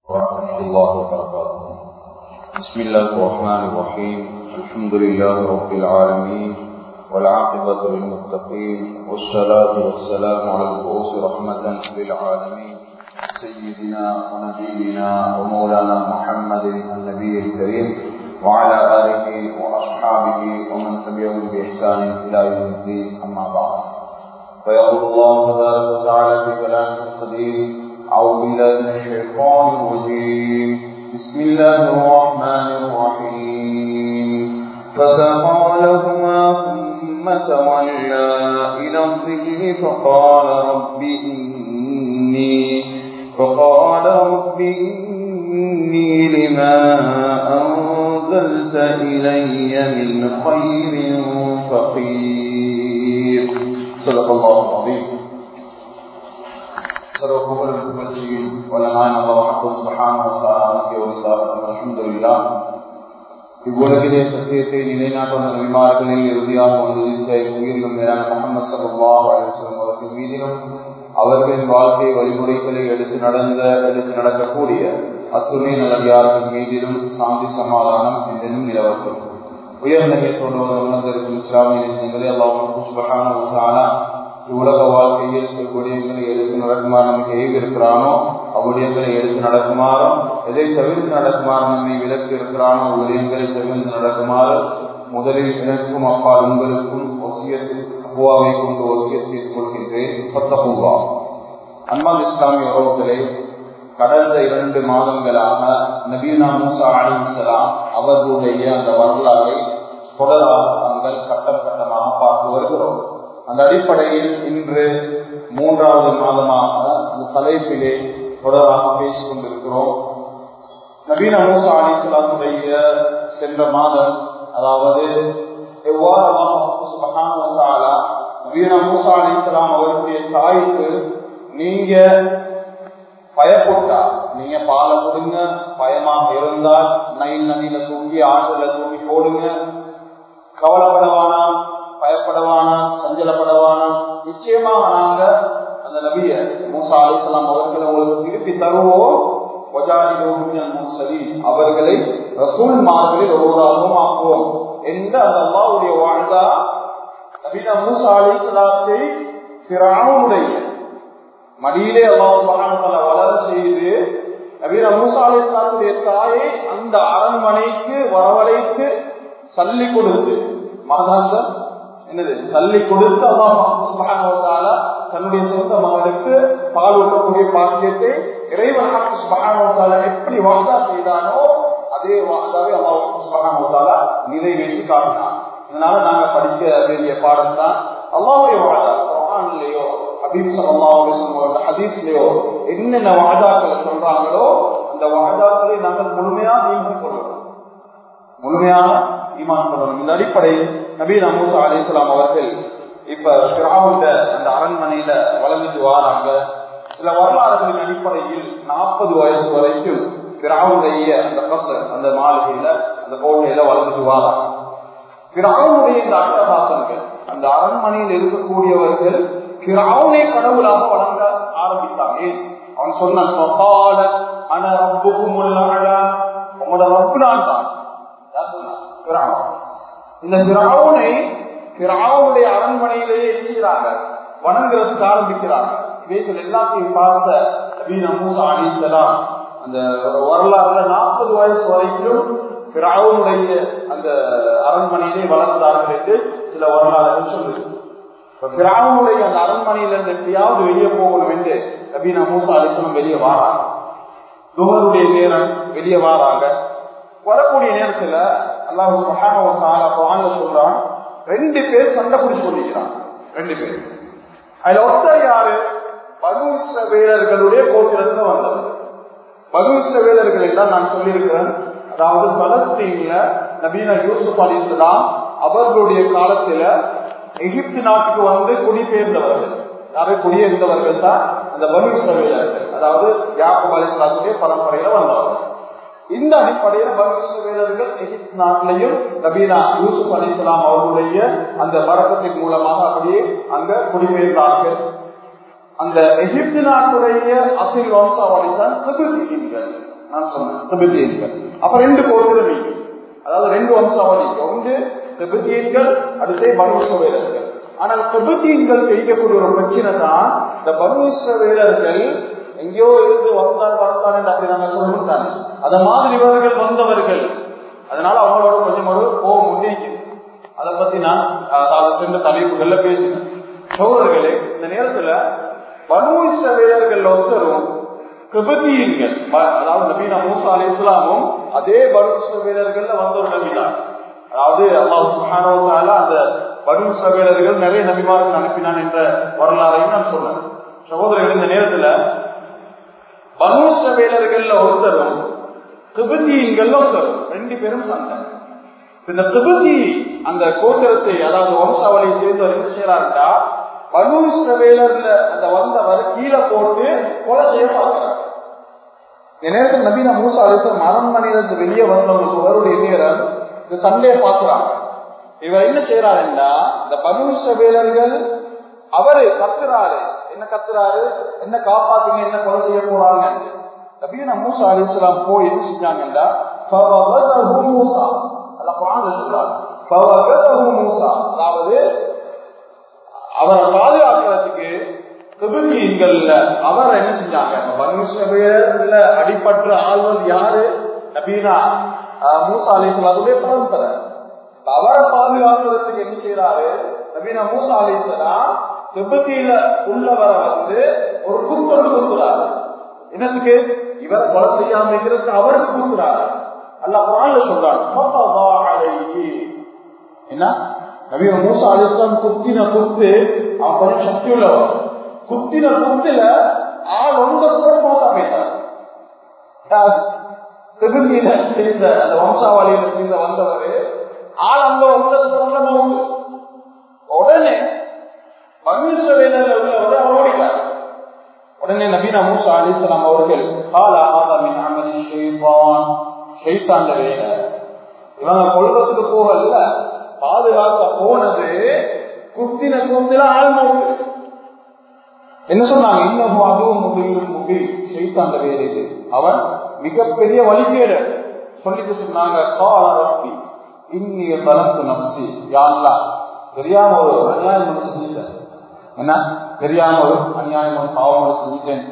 ورحمة الله وبركاته بسم الله الرحمن الرحيم الحمد لله رب العالمين والعاقبة للمتقين والصلاة والسلام على البعوث رحمة للعالمين سيدنا ونبينا ومولانا محمد النبي الكريم وعلى آله وأصحابه ومن تبعهم بإحسان إلى يوم الدين أما بعد فيقول الله تبارك وتعالى في كلامه القديم أعوذ بالله من الشيطان الرجيم بسم الله الرحمن الرحيم فسقى لهما ثم تولى إلى الظل فقال رب إني فقال رب إني لما أنزلت إلي من خير فقير صدق الله العظيم சர்வ புகழும் புகழ்ச்சியும் வல்லனாய் அல்லாஹ் சுப்ஹானஹு வ தஆலாவுக்கு உரித்தாகும் அல்ஹம்துலில்லாஹ் இவ்வுலகிலே சத்தியத்தை நிலைநாட்டும் நபிமார்களில் இறுதியாக வந்திருந்த உயிரிலும் மேலான முகமது சல்லாஹ் அலிஸ்லம் அவர்கள் மீதிலும் அவர்களின் வாழ்க்கை வழிமுறைகளை எடுத்து நடந்த எடுத்து நடக்கக்கூடிய அத்துணை நல்லடியார்கள் மீதிலும் சாந்தி சமாதானம் என்றும் நிலவட்டும் உயர்ந்த கேட்டோடு உணர்ந்திருக்கும் இஸ்லாமிய நெஞ்சங்களே அல்லாஹ் சுபஹான உலக வாழ்க்கையில் விடயங்களை எடுத்து நடக்குமாறு நமக்கு ஏவி இருக்கிறானோ அவ்விடயங்களை எடுத்து நடக்குமாறும் எதை தவிர்த்து நடக்குமாறு நம்மை விலக்கு இருக்கிறானோ விடயங்களை தவிர்த்து நடக்குமாறு முதலில் எனக்கும் அப்பா உங்களுக்கும் ஒசியத்தில் அப்புவாவை கொண்டு ஒசிய செய்து கொள்கின்றேன் பத்தபூவா அன்பான் இஸ்லாமிய உறவுகளே கடந்த இரண்டு மாதங்களாக நபீனா மூசா அலிசலாம் அவர்களுடைய அந்த வரலாறை தொடராக நாங்கள் கட்டம் கட்டமாக பார்த்து வருகிறோம் அந்த அடிப்படையில் இன்று மூன்றாவது மாதமாக அந்த தலைப்பிலே தொடராக பேசிக் கொண்டிருக்கிறோம் நவீன மூசா அலிசலாமுடைய சென்ற மாதம் அதாவது எவ்வாறு நவீன மூசா அலிசலாம் அவருடைய தாய்க்கு நீங்க பயப்பட்டா நீங்க பாலை கொடுங்க பயமாக இருந்தால் நைல் நதியில தூக்கி ஆற்றுல தூக்கி போடுங்க கவலைப்படவானா பயப்படவானா சஞ்சலப்படவானா நிச்சயமாக நாங்க அந்த நபிய மூசா அலிசலாம் அவர்களை உங்களுக்கு திருப்பி தருவோம் அவர்களை ரசூல் மார்களில் ஒருவராகவும் ஆக்குவோம் என்ற அந்த அல்லாவுடைய வாழ்ந்தா நபீன மூசா அலிசலாத்தை பிராவுடைய மடியிலே அல்லாஹ் வளர செய்து நபீன மூசா அலிஸ்லாத்துடைய தாயை அந்த அரண்மனைக்கு வரவழைத்து சல்லி கொடுத்து மாதாந்தம் என்னது தள்ளி கொடுத்து அல்லாஹால தன்னுடைய சொந்த மகனுக்கு பால் ஊட்டக்கூடிய பாக்கியத்தை இறைவன் சுபகான எப்படி வாதா செய்தானோ அதே வாதாவே அல்லாஹால நிறைவேற்றி காட்டினான் இதனால நாங்க படிக்க வேண்டிய பாடம் தான் அல்லாவுடைய வாதா குரான்லயோ ஹபீப் சல்லாஹ் ஹதீஸ்லயோ என்னென்ன வாதாக்களை சொல்றாங்களோ அந்த வாதாக்களை நாங்கள் முழுமையா நீங்க கொள்ளணும் முழுமையான ஈமான் கொள்ளணும் இந்த அடிப்படையில் நபீன் அமூசா அலிஸ்லாம் அவர்கள் இப்ப பிராவுண்ட அந்த அரண்மனையில வளர்ந்துட்டு வராங்க சில வரலாறுகளின் அடிப்படையில் நாற்பது வயசு வரைக்கும் பிராவுடைய அந்த கசர் அந்த மாளிகையில அந்த கோட்டையில வளர்ந்துட்டு வராங்க பிராவுடைய இந்த அட்டகாசங்கள் அந்த அரண்மனையில் இருக்கக்கூடியவர்கள் பிராவுனே கடவுளாக வழங்க ஆரம்பித்தாங்க அவன் சொன்ன அன ரப்புக்கும் உங்களோட ரப்பு நான் தான் இந்த திராவுனை திராவுடைய அரண்மனையிலேயே இருக்கிறாங்க வணங்குறதுக்கு ஆரம்பிக்கிறாங்க இவைகள் எல்லாத்தையும் பார்த்த மூசா அலிசலாம் அந்த வரலாறுல நாற்பது வயசு வரைக்கும் திராவுடைய அந்த அரண்மனையிலே வளர்ந்தார்கள் என்று சில வரலாறுகள் சொல்லுது திராவுடைய அந்த அரண்மனையில இருந்து எப்படியாவது வெளியே போகணும் என்று நபீனா மூசா அலிசலம் வெளியே வாராங்க துகருடைய நேரம் வெளியே வாராங்க வரக்கூடிய நேரத்துல அல்லாஹ் சொல்றான் ரெண்டு பேர் சண்டை பிடிச்சு கொண்டிருக்கிறான் ரெண்டு பேர் அதுல ஒருத்தர் யாரு பகுஸ்ர வீரர்களுடைய கோத்திரத்துல வந்தது பகுஸ்ர வீரர்கள் என்றால் நான் சொல்லியிருக்கிறேன் அதாவது பலஸ்தீன்ல நபீன யூசுப் அலி இஸ்லாம் அவர்களுடைய காலத்துல எகிப்து நாட்டுக்கு வந்து குடிபெயர்ந்தவர்கள் யாரை குடியேர்ந்தவர்கள் தான் அந்த பகுஸ்ர வீரர்கள் அதாவது யாக்கும் அலி இஸ்லாத்துடைய பரம்பரையில வந்தவர்கள் இந்த அடிப்படையில் பகிஷ்ட வீரர்கள் எகிப்து நாட்டிலையும் நபீனா யூசுப் அலி இஸ்லாம் அவர்களுடைய அந்த பழக்கத்தின் மூலமாக அப்படியே அங்க குடிபெயர்ந்தார்கள் அந்த எகிப்து நாட்டுடைய அசில் வம்சாவளி தான் திபெத்தியன்கள் நான் சொன்னேன் திபெத்தியன்கள் அப்ப ரெண்டு கோத்திரம் இருக்கு அதாவது ரெண்டு வம்சாவளி ஒன்று திபெத்தியன்கள் அடுத்தே பனுச வீரர்கள் ஆனால் திபெத்தியன்கள் செய்யக்கூடிய ஒரு பிரச்சனை தான் இந்த பனுச வீரர்கள் எங்கேயோ இருந்து வந்தான் வந்தான் என்று அப்படி நாங்க சொல்லிட்டாங்க அத மாதிரி இவர்கள் வந்தவர்கள் அதனால அவங்களோட கொஞ்சம் ஒரு கோபம் உண்டிருக்குது அதை பத்தி நான் அதாவது சென்ற தலைப்புகள்ல பேசினேன் சோழர்களே இந்த நேரத்துல பனூச வீரர்கள் ஒருத்தரும் கிபத்தியன்கள் அதாவது நபீனா மூசா அலி இஸ்லாமும் அதே பனூச வீரர்கள்ல வந்த ஒரு நபிதான் அதாவது அல்லாஹ் சுஹானோசால அந்த பனூச வீரர்கள் நிறைய நபிமார்கள் அனுப்பினான் என்ற வரலாறையும் நான் சொன்னேன் சகோதரர்கள் இந்த நேரத்துல பனூச வீரர்கள்ல ஒருத்தரும் கிபத்தியன்கள் ஒருத்தரும் ரெண்டு பேரும் சண்டை இந்த திபதி அந்த கோத்திரத்தை அதாவது வம்சாவளியை சேர்ந்தவர் என்ன செய்யறாருண்டா பனூஸ்ரவேலர்ல அந்த வந்தவர் கீழே போட்டு கொலை செய்ய பார்க்கிறார் இந்த நேரத்தில் நபீனா மூசா அலிசம் அரண்மனையிலிருந்து வெளியே வந்தவங்க அவருடைய நேரம் இந்த சண்டையை பார்க்கிறாங்க இவர் என்ன செய்யறாருன்னா இந்த பனூஸ்ரவேலர்கள் அவரு கத்துறாரு என்ன கத்துறாரு என்ன காப்பாத்துங்க என்ன கொலை செய்ய போறாங்க நபீனா மூசா அலிஸ்லாம் போய் என்ன செஞ்சாங்கன்னா மூசா அல்ல குரான் சொல்றாரு அதாவது அவரை பாதுகாக்கிறதுக்கு திபுத்தீன்கள்ல அவர் என்ன செஞ்சாங்க மனுஷவேல அடிப்பட்ட ஆள்வர் யாரு நபீனா மூசா அலிஸ்லாத்துடைய பரம்பரை அவரை பாதுகாக்கிறதுக்கு என்ன செய்யறாரு நபீனா மூசா அலிஸ்லாம் திபத்தியில உள்ளவரை வந்து ஒரு குத்தொண்டு கொடுக்குறாரு என்னத்துக்கு இவரை கொலை செய்யாம இருக்கிறதுக்கு அவருக்கு கொடுக்குறாரு அல்ல குரான்ல சொல்றான் என்ன நவீன மூசா அலிஸ்லாம் குத்தின குத்து அவன் கொஞ்சம் சக்தி உள்ளவன் குத்தின குத்துல ஆள் ஒன்ற கூட மோசா போயிட்டார் திரும்பியில சேர்ந்த அந்த வம்சாவளியில சேர்ந்த வந்தவர் ஆள் அங்க வந்த உடனே மனுஷவேல உள்ளவர் அவர் ஓடிட்டார் உடனே நபீனா மூசா அலிஸ்லாம் அவர்கள் காலா ஆதமின் அமலி ஷெய்பான் ஷெய்தாண்ட வேலை இவங்க கொள்வதற்கு போகல பாதுகாக்க போனது குத்தின குத்தில ஆழ்மவுண்டு என்ன சொன்னாங்க இன்னமும் அதுவும் முகிலும் முகில் ஷெய்தாண்ட வேலை இது அவன் மிகப்பெரிய வழிகேடு சொல்லிட்டு சொன்னாங்க கால ரப்பி இன்னிய பலத்து நப்சி யாருலா தெரியாம ஒரு அநியாயம் செஞ்சுட்டேன் என்ன தெரியாம ஒரு அநியாயம் பாவம் செஞ்சுட்டேன்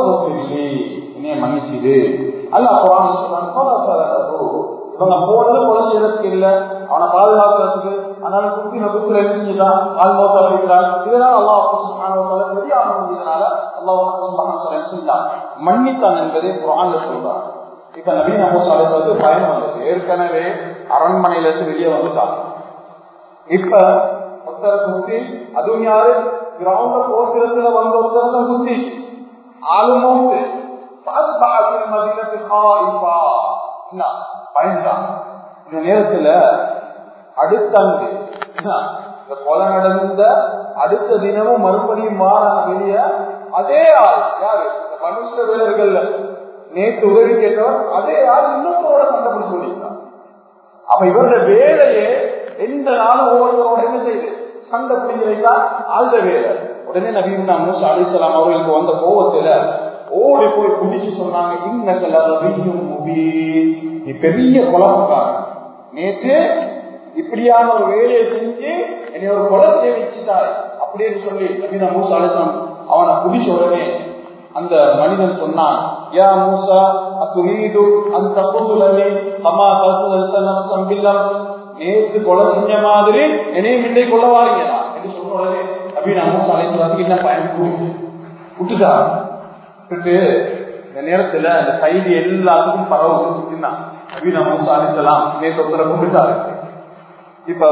என்னைய மன்னிச்சுது அல்ல இவங்க போனது கொலை செய்யறதுக்கு இல்ல அவனை பாதுகாக்கிறதுக்கு அதனால குத்தின குத்துல என்ன செஞ்சுட்டான் ஆள் மோத்த வைக்கிறான் இதனால அல்லாஹ் தெரியாம இதனால அல்லாஹ் செஞ்சான் மன்னித்தான் என்பதை குரான்ல சொல்றான் இப்ப நவீன மூசாலுக்கு பயம் வந்தது ஏற்கனவே அரண்மனையில இருந்து வெளியே வந்துட்டாங்க இப்ப ஒருத்தரை குத்தி அதுவும் யாரு கிரவுண்ட போக்குறதுல வந்த ஒருத்தரை குத்தி ஆளு மூத்து பயன்தான் இந்த நேரத்துல அடுத்தங்கு கொலை நடந்த அடுத்த தினமும் மறுபடியும் மாறான வெளிய அதே ஆள் யாரு மனுஷ வீரர்கள் நேற்று உதவி கேட்டவர் அதே ஆள் இன்னொருத்தரோட சண்டை பிடிச்சு சொல்லியிருக்கான் அப்ப இவருடைய வேலையே எந்த நாளும் ஒவ்வொருத்தரோட என்ன செய்யுது சண்டை பிடிக்கிறதா ஆழ்ந்த வேலை உடனே நவீன மூசா அலிசலாம் அவர்களுக்கு வந்த கோபத்துல ஓடி போய் குடிச்சு சொன்னாங்க இன்னும் நீ பெரிய குழப்பக்காரன் நேற்று இப்படியான ஒரு வேலையை செஞ்சு என்னை ஒரு கொலை சேவிச்சுட்டாய் அப்படின்னு சொல்லி நவீன மூசா அலிசலாம் அவனை குடிச்ச உடனே அந்த மனிதன் சொன்னான் யா மூசா அத்துமீது அந்த தப்புலமே அம்மா கருத்து நேற்று கொலை செஞ்ச மாதிரி என்னையும் இன்றை கொள்ள வாரீங்களா என்று சொன்ன உடனே அப்படின்னு மூசா அலிசலாத்துக்கு என்ன பயன் விட்டுட்டா விட்டு இந்த நேரத்துல அந்த கைதி எல்லாத்துக்கும் பரவு நவீன மூசா அலிசலாம் நேற்று ஒருத்தரை கும்பிட்டாரு இப்ப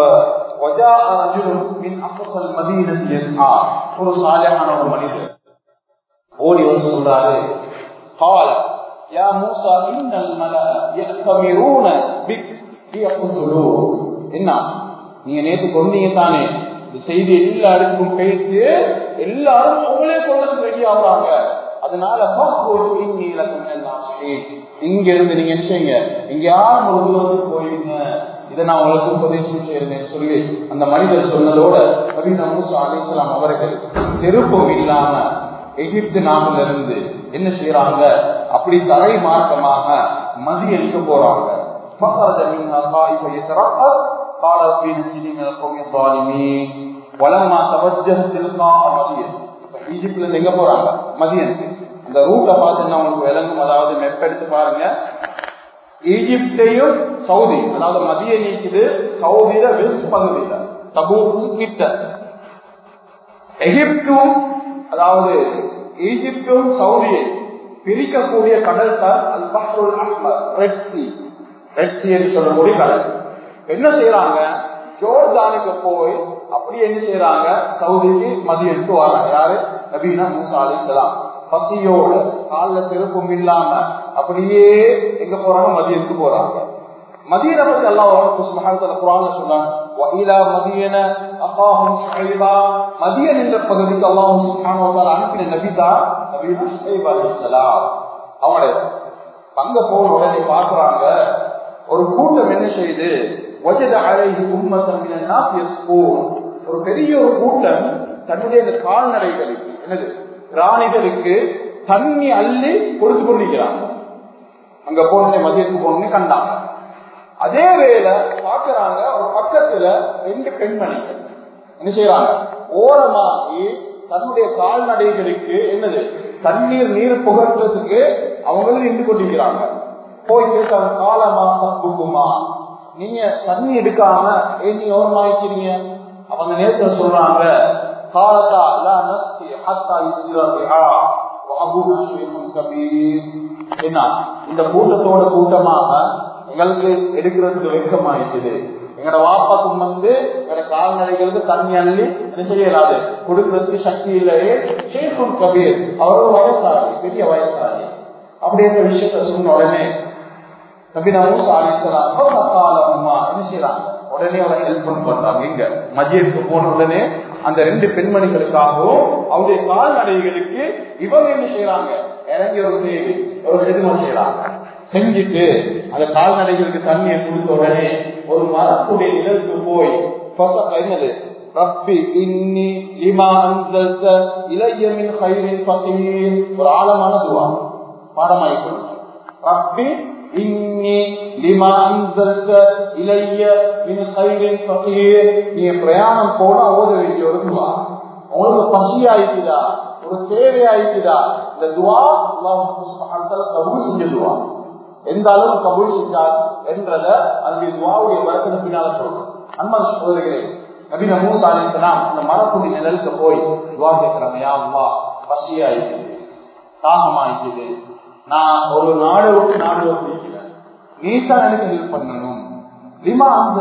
ஒரு சாலையான ஒரு மனிதர் ஓடி வந்து சொல்றாரு قال يا موسى ان الملأ يأتمرون بك ليقتلوك என்ன நீங்க நேத்து கொண்டீங்க தானே இந்த செய்தி எல்லாருக்கும் பேசி எல்லாரும் உங்களே கொண்டு ரெடி ஆகுறாங்க அதனால இங்க இருந்து நீங்க என்ன செய்யுங்க இங்க யாரும் ஒரு தூரத்துக்கு போயிருங்க இதை நான் உங்களுக்கு உபதேசம் செய்யறேன் சொல்லி அந்த மனிதர் சொன்னதோட நவீன மூசா அலிஸ்லாம் அவர்கள் தெருப்பம் இல்லாம எகிப்து நாட்டில இருந்து என்ன செய்யறாங்க அப்படி தரை மார்க்கமாக மதியடிக்க போறாங்க فخرج منها خائفا يترقب قال في نفسه من القوم الظالمين ولما توجه تلقاء مدين ஈஜிப்ட்ல இருந்து எங்க போறாங்க மதியனுக்கு இந்த ரூட்டை பார்த்தீங்கன்னா உங்களுக்கு விளங்கும் அதாவது மெப் எடுத்து பாருங்க ஈஜிப்டையும் சவுதி அதாவது மதிய நீக்குது சவுதியில வெஸ்ட் பகுதியில தபூக்கு கிட்ட எகிப்தும் அதாவது ஈஜிப்டும் சவுதியை பிரிக்கக்கூடிய கடல் தான் அல் பஹ்ருல் அஹ்மர் ரெட் சி ரெட் சி என்று சொல்லக்கூடிய கடல் என்ன செய்யறாங்க ஜோர்தானுக்கு போய் அப்படி என்ன செய்யறாங்க சவுதிக்கு மதியத்துக்கு வராங்க யாரு நபீனா மூசா அலிசலாம் பசியோட கால செருப்பும் இல்லாம அப்படியே எங்க போறாங்க மதியத்துக்கு போறாங்க மதீன பத்தி அல்லாஹ் சுப்ஹானஹு குர்ஆன்ல சொல்றாங்க வஇலா மதியன அகாஹும் ஷுஐபா மதியன் என்ற பகுதிக்கு அல்லாஹ் சுப்ஹானஹு வ தஆலா அனுப்பின நபி தான் நபி ஷுஐப் அலைஹிஸ்ஸலாம் அவங்களே அங்க போன உடனே பாக்குறாங்க ஒரு கூட்டம் என்ன செய்யுது வஜத அலைஹி உம்மத்தன் மினன் நாஸ் யஸ்கூன் ஒரு பெரிய ஒரு கூட்டம் தன்னுடைய இந்த கால்நடைகளுக்கு என்னது பிராணிகளுக்கு தண்ணி அள்ளி கொடுத்து கொண்டிருக்கிறாங்க அங்க போன மதியத்துக்கு போனே கண்டாங்க அதே வேளை பாக்குறாங்க ஒரு பக்கத்துல ரெண்டு பெண்மணிகள் என்ன செய்யறாங்க ஓரமாகி தன்னுடைய கால்நடைகளுக்கு என்னது தண்ணீர் நீர் புகட்டுறதுக்கு அவங்களும் நின்று கொண்டிருக்கிறாங்க போய் கேட்காங்க காலமா தப்புக்குமா நீங்க தண்ணி எடுக்காம ஏன் நீ ஓரமாக்கிறீங்க அவங்க நேரத்துல சொல்றாங்க காலத்தா லா நஸ்கி ஹத்தா யுஸ்திர ரிஹா வஅபூஹு ஷைഖுன் கபீர் என்ன இந்த கூட்டத்தோட கூட்டமாக எங்களுக்கு எடுக்கிறதுக்கு வெக்கமாயிடுது எங்களோட வாப்பாக்கும் வந்து எங்களோட கால்நடைகளுக்கு தண்ணி அள்ளி என்ன செய்யலாது கொடுக்கறதுக்கு சக்தி இல்லையே ஷேகுன் கபீர் அவரோட வயசாளி பெரிய வயசாளி அப்படின்ற விஷயத்த சொன்ன உடனே நபினா மூசா அலிஸ்லாம் என்ன செய்யறாங்க உடனே அவரை ஹெல்ப் பண்ண பண்றாங்க இங்க மஜியத்துக்கு போன உடனே அந்த ரெண்டு பெண்மணிகளுக்காகவும் அவருடைய கால்நடைகளுக்கு இவங்க என்ன செய்யறாங்க இறங்கி ஒரு செய்தி ஒரு செதுமம் செய்யறாங்க செஞ்சுட்டு அந்த கால்நடைகளுக்கு தண்ணியை கொடுத்த உடனே ஒரு மரத்துடைய நிலத்துக்கு போய் என்னது ரப்பி இன்னி லிமா அன்சல்த இளைய மின் ஹைரின் ஃபகீர் ஒரு ஆழமான துவா பாடமாய் கொடுங்க ரப்பி இன்னி லிமா அன்சல்த இளைய மின் ஹைரின் ஃபகீர் நீ பிரயாணம் போனா ஓத வேண்டிய ஒரு துவா உங்களுக்கு பசி ஆயிக்குதா ஒரு தேவை ஆயிக்குதா இந்த துவா அல்லாஹ் கபூல் செஞ்ச துவா எந்த அளவு கபூல் செஞ்சார் என்றத அந்த துவாவுடைய வரத்தின் பின்னால சொல்றோம் அன்பா சோதரிகளே நபீன மூசா அலிசலாம் அந்த மரக்குடி நிழலுக்கு போய் துவா கேட்கிறாங்க யா அம்மா பசியாயிக்குது தாகமாயிக்குது நான் ஒரு நாடு விட்டு நாடு பிடிக்கிறேன் நீ தான் எனக்கு ஹெல்ப் பண்ணணும் லிமா அந்த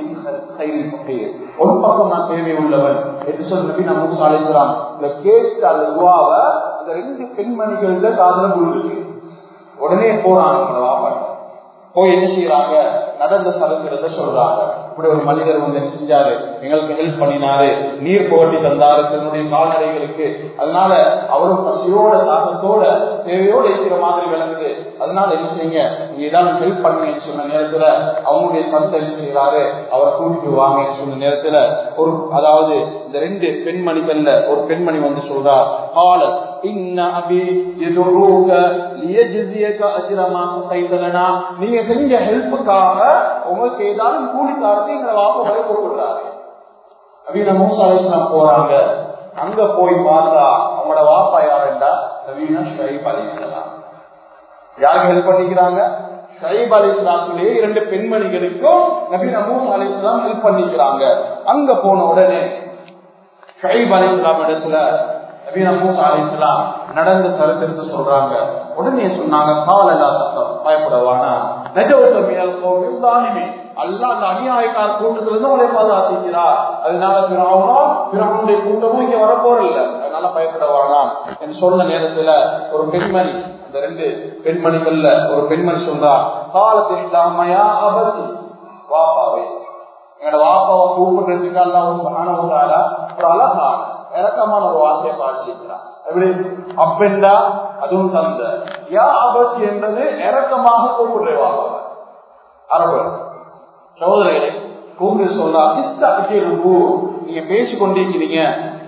ஒரு பக்கம் நான் தேவை உள்ளவன் என்று சொல்லி நபீன மூசா அலிசலாம் இந்த கேட்க அந்த துவாவை அந்த ரெண்டு பெண்மணிகள்ல காதல விழுது உடனே போறாங்க வாப்பாட்ட போய் என்ன செய்யறாங்க நடந்த சடங்கு சொல்றாங்க இப்படி ஒரு மனிதர் வந்து என்ன செஞ்சாரு எங்களுக்கு ஹெல்ப் பண்ணினாரு நீர் புகட்டி தந்தாரு தன்னுடைய கால்நடைகளுக்கு அதனால அவரும் பசியோட தாகத்தோட தேவையோட இருக்கிற மாதிரி விளங்குது அதனால என்ன செய்யுங்க நீங்க ஏதாவது ஹெல்ப் பண்ணுங்கன்னு சொன்ன நேரத்துல அவங்களுடைய தந்தை என்ன செய்யறாரு அவரை கூட்டிட்டு வாங்கன்னு சொன்ன நேரத்துல ஒரு அதாவது இந்த ரெண்டு பெண்மணிகள்ல ஒரு பெண்மணி வந்து சொல்றா கால இன்ன அபி எதுரூக லியஜ்ஸியக அஜ்ர மா கைதலனா நீங்க செஞ்ச ஹெல்ப்புக்காக உங்களுக்கு ஏதாவது கூலி தரத்தை எங்களை வாப்ப வரை கொடுக்குறாரு நவீன மூசா அலிஸ்லாம் போறாங்க அங்க போய் பார்த்தா அவங்களோட வாப்பா யாருண்டா நவீன ஷைப் அலிஸ்லாம் யாருக்கு ஹெல்ப் பண்ணிக்கிறாங்க ஷைப் அலிஸ்லாத்துலேயே இரண்டு பெண்மணிகளுக்கும் நவீன மூசா அலிஸ்லாம் ஹெல்ப் பண்ணிக்கிறாங்க அங்க போன உடனே ஷைப் அலிஸ்லாம் இடத்துல நபீன மூசா அலிஸ்லாம் நடந்த சரித்திரத்தை சொல்றாங்க உடனே சொன்னாங்க காலலா சத்தம் பயப்படவானா நெஜோசமியல் அல்லா அந்த அநியாயக்கார கூட்டத்துல இருந்து உங்களை பாதுகாத்திருக்கிறா அதனால பிறவனோ பிறவனுடைய கூட்டமும் இங்க வரப்போறதில்ல அதனால பயப்படவானா என்று சொன்ன நேரத்துல ஒரு பெண்மணி அந்த ரெண்டு பெண்மணிகள்ல ஒரு பெண்மணி சொல்றா காலத்து இஸ்லாமையா அபத்தி வாப்பாவை எங்களோட வாப்பாவை கூப்பிடுறதுக்கு அல்லா ஒரு அழகான இறக்கமான ஒரு வார்த்தையை பாடியிருக்கிறார் எப்படி அப்பெண்டா அதுவும் தந்த யா அபத்தி என்பது இறக்கமாக கூப்பிடுறவாங்க அரபு சகோதரர்களே கூப்பிட்டு சொல்லா நீங்க பேசிக் கொண்டிருக்கிறீங்க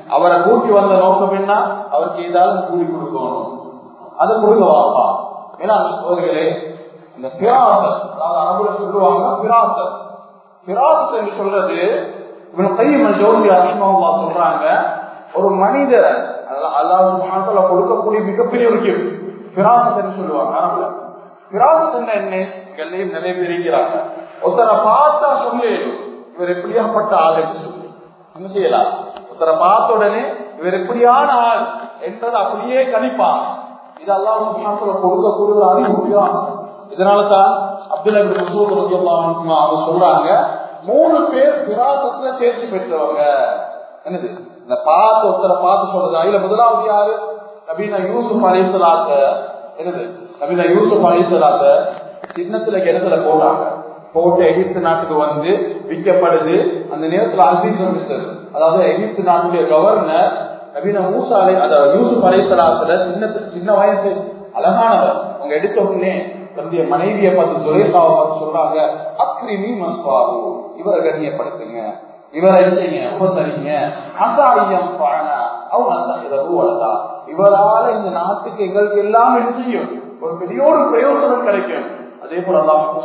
அவரை கூட்டி வந்த நோக்கம் என்ன அவருக்கு ஏதாவது கூலி கொடுக்கணும் அதை கொடுக்க வாப்பா ஏன்னா சோதர்களே இந்த பிராசத் அதாவது அரபுல சொல்லுவாங்க பிராசத் பிராசத் என்று சொல்றது இவன் கையில் ஜோதி அஷ்மவா சொல்றாங்க ஒரு மனிதர் அல்லாஹ் கொடுக்கக்கூடிய மிகப்பெரிய ஒரு gift. பிராசத் என்று சொல்லுவாங்க அரபுல பிராசத் என்ன என்ன எல்லையும் நிறைய பேர் இருக்கிறாங்க ஒருத்தரை பார்த்தா சொல்லு இவர் எப்படியாப்பட்ட ஆள் என்று சொல்லி என்ன செய்யலாம் ஒருத்தரை பார்த்த உடனே இவர் எப்படியான ஆள் என்றதை அப்படியே கணிப்பான் இது அல்லாஹ் கொடுக்கக்கூடிய ஒரு அறிவு இதனால தான் அப்துல் அபி மசூத் அவங்க சொல்றாங்க மூணு பேர் பிராசத்துல தேர்ச்சி பெற்றவங்க என்னது இந்த பார்த்து ஒருத்தரை பார்த்து சொல்றது அதுல முதலாவது யாரு நபீனா யூசுப் அலிசலாத்த என்னது நபீனா யூசுப் அலிசலாத்த சின்னத்துல கிணத்துல போட்டாங்க போட்டு எகிப்து நாட்டுக்கு வந்து விற்கப்படுது அந்த நேரத்துல அசீஸ் மினிஸ்டர் அதாவது எகிப்து நாட்டுடைய கவர்னர் நவீன மூசா அலை அதாவது யூசுப் அலைசலாத்துல சின்ன சின்ன வயசு அழகானவர் அவங்க எடுத்த உடனே தன்னுடைய மனைவியை பார்த்து சுரேஷாவை பார்த்து சொல்றாங்க அக்ரிமி மஸ்வாரு இவரை கண்ணியப்படுத்துங்க இவரை செய்யுங்க உபசரிங்க அசாரியம் பாழ அவங்க அந்த இவரால இந்த நாட்டுக்கு எங்களுக்கு எல்லாம் என்ன செய்யும் ஒரு பெரிய ஒரு பிரயோஜனம் கிடைக்கும் அதே போல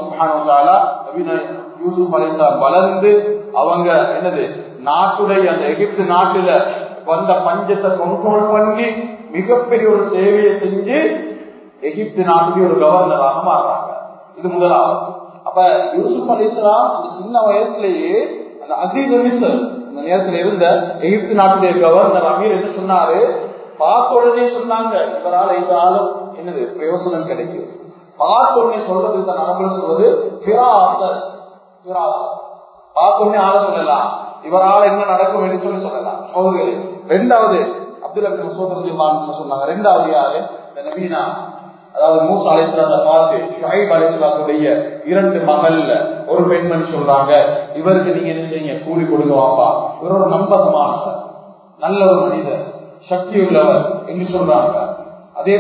யூசுப் அலிசா வளர்ந்து அவங்க என்னது நாட்டுடைய அந்த எகிப்து நாட்டுல வந்த பஞ்சத்தை கண்ட்ரோல் பண்ணி மிகப்பெரிய ஒரு சேவையை செஞ்சு எகிப்து நாட்டுடைய ஒரு கவர்னராக மாறுறாங்க இது முதலாவது அப்ப யூசுப் அலிஸ்லாம் அந்த சின்ன வயசுலயே அந்த அசீஸ் மிஸ்டர் அந்த நேரத்துல இருந்த எகிப்து நாட்டுடைய கவர்னர் அமீர் என்ன சொன்னாரு பார்த்த உடனே சொன்னாங்க இவரால் இந்த ஆளும் என்னது பிரயோசனம் கிடைக்கும் பார்த்த உடனே சொல்றது இந்த நரம்புல சொல்வது பிராசர் பிராசர் பார்த்த உடனே ஆள சொல்லலாம் இவரால் என்ன நடக்கும் என்று சொல்லி சொல்லலாம் சோதர்களே ரெண்டாவது அப்துல் அப்துல் சோதரஜி சொன்னாங்க ரெண்டாவது யாரு இந்த நவீனா அதாவது மூசா அலிஸ்லாத்தை பார்த்து ஷாயிப் அலிஸ்லாத்துடைய இரண்டு மகள்ல ஒரு பெண்மணி சொல்றாங்க இவருக்கு நீங்க என்ன செய்யுங்க கூலி கொடுங்க வாப்பா இவர் ஒரு நம்பகமானவர் நல்ல ஒரு மனிதர் சக்தி உள்ளவர் என்று சொல்றாங்க அதே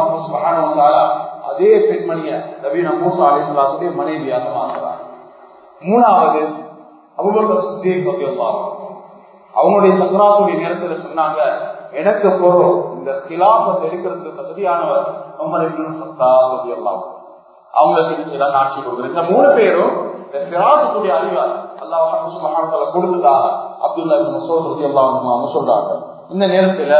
போல அதே பெண்மணிய நவீன மூசா அலிஸ்லாத்துடைய மனைவியாக மாற்றுறாங்க மூணாவது அபுபக்கர் சித்திக் ரலியல்லாஹு அவங்களுடைய சக்கராத்துடைய நேரத்துல சொன்னாங்க எனக்கு போறோம் இந்த கிலாபத்தை எடுக்கிறதுக்கு தகுதியானவர் உமர் இப்னு கத்தாப் ரலியல்லாஹு அவங்களுக்கு என்ன செய்யலாம் ஆட்சி கொடுக்குறது இந்த மூணு பேரும் இந்த கிராசத்துடைய அறிவார் அல்லாஹ் சுப்ஹானஹு வ தஆலா கொடுத்ததாக அப்துல்லா இப்னு மஸ்ஊத் ரலியல்லாஹு அன்ஹு அவங்க சொல்றாங்க இந்த நேரத்துல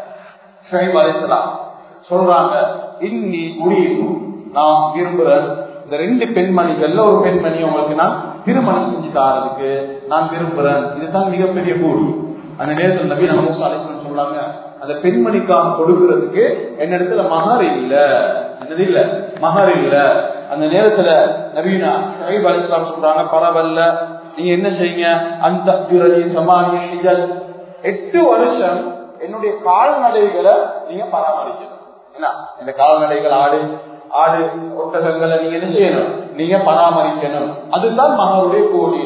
ஷுஐப் அலைஹிஸ்ஸலாம் சொல்றாங்க இன்னி உரியது நான் விரும்புறேன் இந்த ரெண்டு பெண்மணிகள்ல ஒரு பெண்மணி உங்களுக்கு நான் திருமணம் செஞ்சு தாரதுக்கு நான் விரும்புறேன் இதுதான் மிகப்பெரிய கூலி அந்த நேரத்தில் நபி நம்ம அழைக்கணும்னு சொல்றாங்க அந்த பெண்மணிக்காக கொடுக்கறதுக்கு என்னிடத்துல மகர் இல்ல என்னது இல்ல மகர் இல்ல அந்த நேரத்துல நவீனா ஷஹீப் அலிஸ்லாம் சொல்றாங்க பரவாயில்ல நீங்க என்ன செய்யுங்க அந்த சமாளிகள் எட்டு வருஷம் என்னுடைய கால்நடைகளை நீங்க பராமரிக்கணும் என்ன இந்த கால்நடைகள் ஆடு ஆடு ஒட்டகங்களை நீங்க என்ன செய்யணும் நீங்க பராமரிக்கணும் அதுதான் மகளுடைய கூலி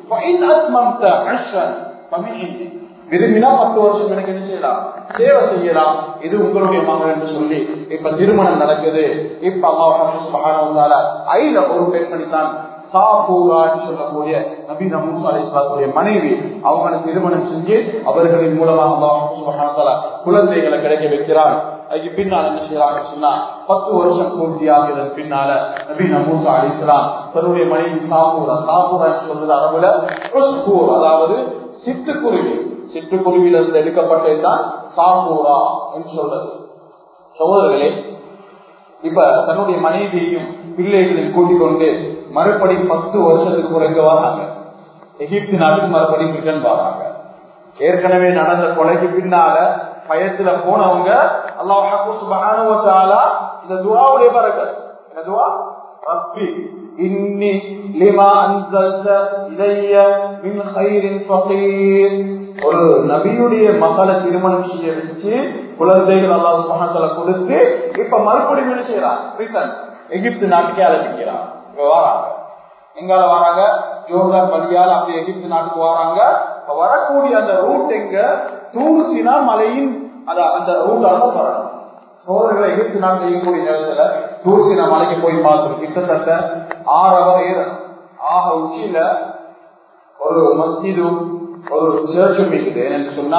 விரும்பினா பத்து வருஷம் எனக்கு என்ன செய்யலாம் சேவை செய்யலாம் இது உங்களுடைய மகள் என்று சொல்லி இப்ப திருமணம் நடக்குது இப்ப அம்மா ஐல ஒரு பெண்மணி தான் சொல்லக்கூடிய நபீன மூசா அலிஸ்லாத்துடைய மனைவி அவங்களுக்கு திருமணம் செஞ்சு அவர்களின் மூலமாக குழந்தைகளை கிடைக்க வைக்கிறார் அதுக்கு பின்னால் என்ன செய்யறாங்க சொன்னா பத்து வருஷம் பூர்த்தி ஆகியதன் பின்னால நபீன மூசா அலிஸ்லாம் தன்னுடைய மனைவி சாப்பூரா சாப்பூரா சொல்றது அரபுல அதாவது சிட்டுக்குருவி சிட்டுக்குருவியிலிருந்து எடுக்கப்பட்டதுதான் சாப்பூரா என்று சொல்றது சகோதரர்களே இப்ப தன்னுடைய மனைவியையும் பிள்ளைகளையும் கூட்டிக் கொண்டு மறுபடியும் பத்து வருஷத்துக்கு குறைங்க வராங்க எகிப்து நாட்டுக்கு மறுபடியும் ரிட்டர்ன் வராங்க ஏற்கனவே நடந்த கொலைக்கு பின்னால பயத்துல போனவங்க அல்லாஹ் இந்த துவாவுடைய பறக்க என்ன துவா ரப்பி இன்னி லிமா அன்சல்த இலைய மின் கைரின் ஃபகீர் ஒரு நபியுடைய மகளை திருமணம் செய்ய வச்சு குழந்தைகள் அல்லாஹ் சுபஹானஹு கொடுத்து இப்ப மறுபடியும் என்ன செய்யறான் ரிட்டர்ன் எகிப்து நாட்டுக்கே அழைக்கிறான் வராங்க எங்கால வராங்க ஜோர்தான் வழியால் அப்படி எகிப்து நாட்டுக்கு வராங்க வரக்கூடிய அந்த ரூட் எங்க தூசினா மலையின் அந்த ரூட்டால வரணும் சோதர்களை எகிப்து நாட்டில் இருக்கக்கூடிய நேரத்துல தூசினா மலைக்கு போய் பார்க்கணும் கிட்டத்தட்ட ஆறு அவர் ஏறணும் ஆக உச்சியில ஒரு மஸ்ஜிதும் ஒரு சர்ச்சும் இருக்குது என்னன்னு சொன்னா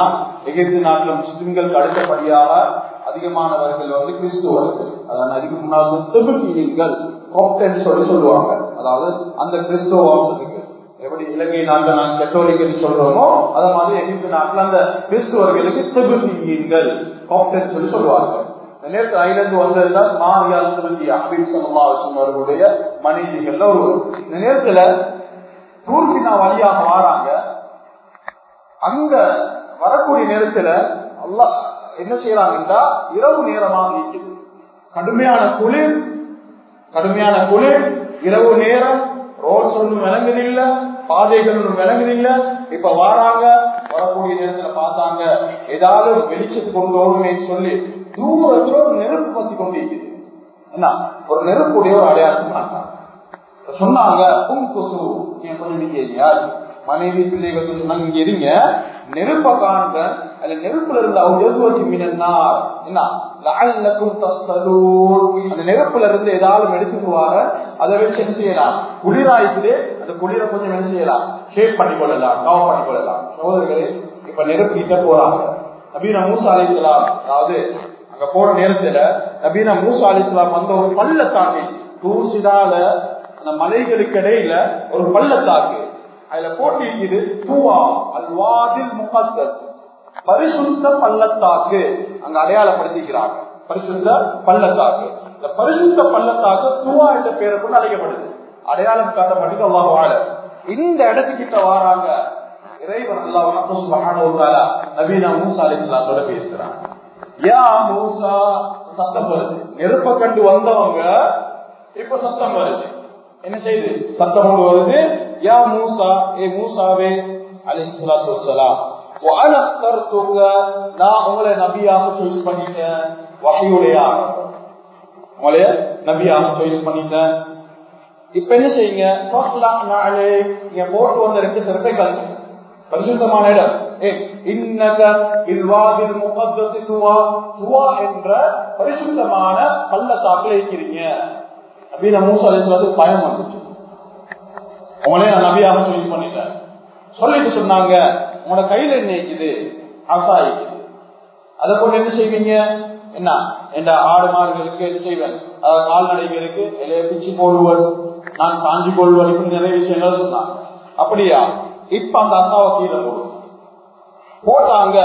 எகிப்து நாட்டில் முஸ்லிம்களுக்கு அடுத்தபடியாக அதிகமானவர்கள் வந்து கிறிஸ்துவர்கள் அதான் அதுக்கு முன்னாள் திருப்பீங்கள் கோப்டன் சொல்லி சொல்லுவாங்க அதாவது அந்த கிறிஸ்துவ வம்சத்துக்கு எப்படி இலங்கை நாட்டில் நான் கத்தோலிக்கல் சொல்றோமோ அதே மாதிரி எகிப்து நாட்டில் அந்த கிறிஸ்துவர்களுக்கு திருப்பீங்கள் கோப்டன் சொல்லி சொல்லுவாங்க இந்த நேரத்தில் ஐலந்து வந்ததுதான் மாரியால் திருந்தியா அபின் சமாவேசம் அவர்களுடைய மனைவிகள்ல ஒரு இந்த நேரத்துல தூர்பினா வழியாக வராங்க அங்க வரக்கூடிய நேரத்துல அல்லா என்ன செய்யறாங்கன்னா இரவு நேரமாக இருக்குது கடுமையான குளிர் கடுமையான குளிர் இரவு நேரம் ரோட்ஸ் ஒன்றும் விளங்குதில்ல பாதைகள் ஒன்றும் விளங்குதில்ல இப்ப வாராங்க வரக்கூடிய நேரத்துல பார்த்தாங்க ஏதாவது வெளிச்சத்து கொண்டு வருமே சொல்லி தூரத்துல ஒரு நெருப்பு பத்தி கொண்டு இருக்குது என்ன ஒரு நெருப்புடைய ஒரு அடையாளம் சொன்னாங்க உம் கொசு என் கொஞ்சம் மனைவி பிள்ளைகள் சொன்னாங்க இங்க இருங்க நெருப்ப காண்க அந்த நெருப்புல இருந்து அவங்க எழுதுவச்சு மீனார் என்ன லாலக்கும் அந்த நெருப்புல இருந்து ஏதாவது எடுத்துக்குவாங்க அதை வச்சு என்ன செய்யலாம் குளிராயிக்குது அந்த குளிரை கொஞ்சம் என்ன செய்யலாம் ஷேப் பண்ணி கொள்ளலாம் கவர் பண்ணி கொள்ளலாம் சோதர்களே இப்ப நெருப்பு கிட்ட போறாங்க நபீனா மூசா அலிஸ்லாம் அதாவது அங்க போற நேரத்துல நபீனா மூசா அலிஸ்லாம் வந்த ஒரு பள்ளத்தாக்கு தூசிடால அந்த மலைகளுக்கு இடையில ஒரு பள்ளத்தாக்கு அதுல போட்டிருக்குது தூவா அல்வாதில் முகத்தஸ் பரிசுத்த பள்ளத்தாக்கு அங்க அடையாளப்படுத்திக்கிறாங்க பரிசுத்த பள்ளத்தாக்கு இந்த பரிசுத்த பள்ளத்தாக்கு தூவா என்ற பேரை கொண்டு அழைக்கப்படுது அடையாளம் காட்டப்பட்டது அல்லாஹ் வாழ இந்த இடத்துக்கிட்ட வராங்க இறைவன் அல்லாஹ் நபீனா மூசா அலிஸ்லாத்தோட பேசுறாங்க யா மூசா சத்தம் வருது நெருப்ப கண்டு வந்தவங்க இப்ப சத்தம் வருது என்ன செய்யுது சத்தம் வருது யா மூசா ஏ மூசாவே அலிஸ்லாத்து வசலாம் நான் உங்களை நபியாக சாய்ஸ் பண்ணிட்டேன் வகையுடைய உங்களைய நபியாக சாய்ஸ் பண்ணிட்டேன் இப்ப என்ன செய்யுங்க நீங்க போட்டு வந்த ரெண்டு சிறப்பை கலந்து பரிசுத்தமான இடம் என்ற பரிசுத்தமான பள்ளத்தாக்கில் இருக்கிறீங்க அப்படின்னு மூசா அலிஸ்லாத்து பயம் வந்துச்சு உங்களே நான் நபியாக சாய்ஸ் பண்ணிட்டேன் சொல்லிட்டு சொன்னாங்க உங்களோட கையில என்ன இருக்குது ஆசா இருக்குது அதை கொண்டு என்ன செய்வீங்க என்ன என்ற ஆடு மாடுகளுக்கு என்ன செய்வேன் அதாவது கால்நடைகளுக்கு இலைய பிச்சு போடுவன் நான் காஞ்சி கொள்வன் இப்படி நிறைய விஷயங்கள் சொன்னாங்க அப்படியா இப்ப அந்த அசாவை கீழே போடுவோம் போட்டாங்க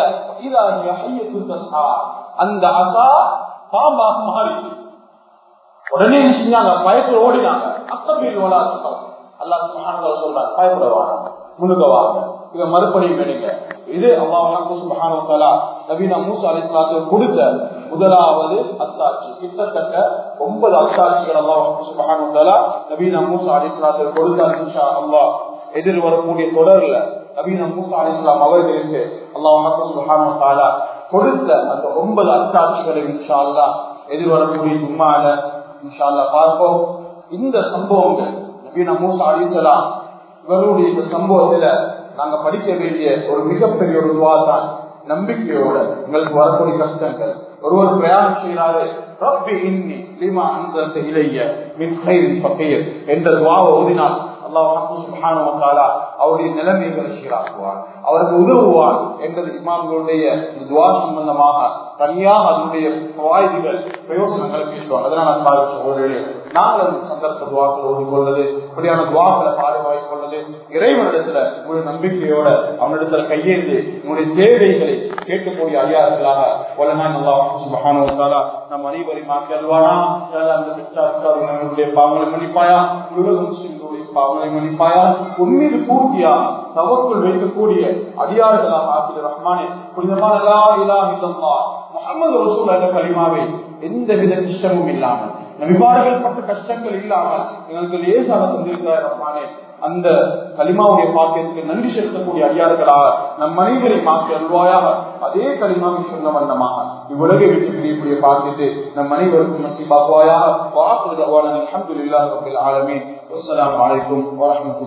அந்த அசா பாம்பாக மாறிச்சு உடனே செஞ்சாங்க பயத்துல ஓடினாங்க அத்தபீல் ஓடா அல்லா சுகான சொல்றாங்க பயப்படவாங்க முழுக்கவாங்க இவ மறுபடியும் எடுங்க இது அல்லாஹால நவீன மூசா அலிஸ்லாத்து கொடுத்த முதலாவது அத்தாட்சி கிட்டத்தட்ட ஒன்பது அத்தாட்சிகள் அல்லாஹால நவீன மூசா அலிஸ்லாத்து கொடுத்தார் இன்ஷா அல்லா எதிர் வரக்கூடிய தொடர்ல நவீன மூசா அலிஸ்லாம் அவர்களுக்கு அல்லாஹால கொடுத்த அந்த ஒன்பது அத்தாட்சிகளை இன்ஷா அல்லா எதிர் வரக்கூடிய சும்மால இன்ஷா அல்லா பார்ப்போம் இந்த சம்பவங்கள் நவீன மூசா அலிசலாம் இவருடைய இந்த சம்பவத்துல நாங்க படிக்க வேண்டிய ஒரு மிகப்பெரிய ஒரு துவா தான் நம்பிக்கையோட உங்களுக்கு வரக்கூடிய கஷ்டங்கள் ஒருவர் பிரயாணம் செய்யறாரு ரப்பி இன்னி லிமா அன்சல்த இலைய மின் கைரின் பக்கையர் என்ற துவாவை ஓதினால் அவருடைய நிலைமைகளை சீராக்குவார் அவருக்கு உதவுவார் என்றது இமாம்களுடைய துவா சம்பந்தமாக தனியாக அதனுடைய வாய்வுகள் பிரயோசனங்களை பேசுவாங்க அதனால சகோதரர்களே நாங்கள் அந்த சந்தர்ப்ப துவாக்களை ஓடிக்கொள்வது இப்படியான துவாக்களை பாதுகாத்துக் கொள்வது இறைவனிடத்துல முழு நம்பிக்கையோட அவனிடத்துல கையேந்து உங்களுடைய தேவைகளை கேட்கக்கூடிய ஐயார்களாக வல்லமான் அல்லாஹ் நம் அனைவரையும் ஆக்கி அல்வானா அந்த பெற்றாருடைய பாவங்களை மன்னிப்பாயா உலக முஸ்லிம்களுடைய பாவங்களை மன்னிப்பாயா உண்மையில் பூர்த்தியா தவக்குள் வைக்கக்கூடிய அடியார்களாக ஆக்கிய ரஹ்மானே புனிதமான அல்லா இலா இல்லல்லா முகமது ரசூல் என்ற கலிமாவை எந்த வித கஷ்டமும் இல்லாமல் நபிமார்கள் பட்ட கஷ்டங்கள் இல்லாமல் எங்களுக்கு லேசாக தந்திருக்கிறார் ரஹ்மானே அந்த கலிமாவுடைய பாக்கியத்துக்கு நன்றி செலுத்தக்கூடிய அடியார்களாக நம் மனிதரை மாற்றி அல்வாயாக அதே கலிமாவை சொன்ன வண்ணமாக இவ்வுலகை விட்டு பிரியக்கூடிய பாக்கியத்தை நம் அனைவருக்கும் நசிபாக்குவாயாக வாசல் அலமதுல்லாஹ் ரபில் ஆலமீன் அஸ்ஸலாமு அலைக்கும் வரஹ்மத்துல்லாஹி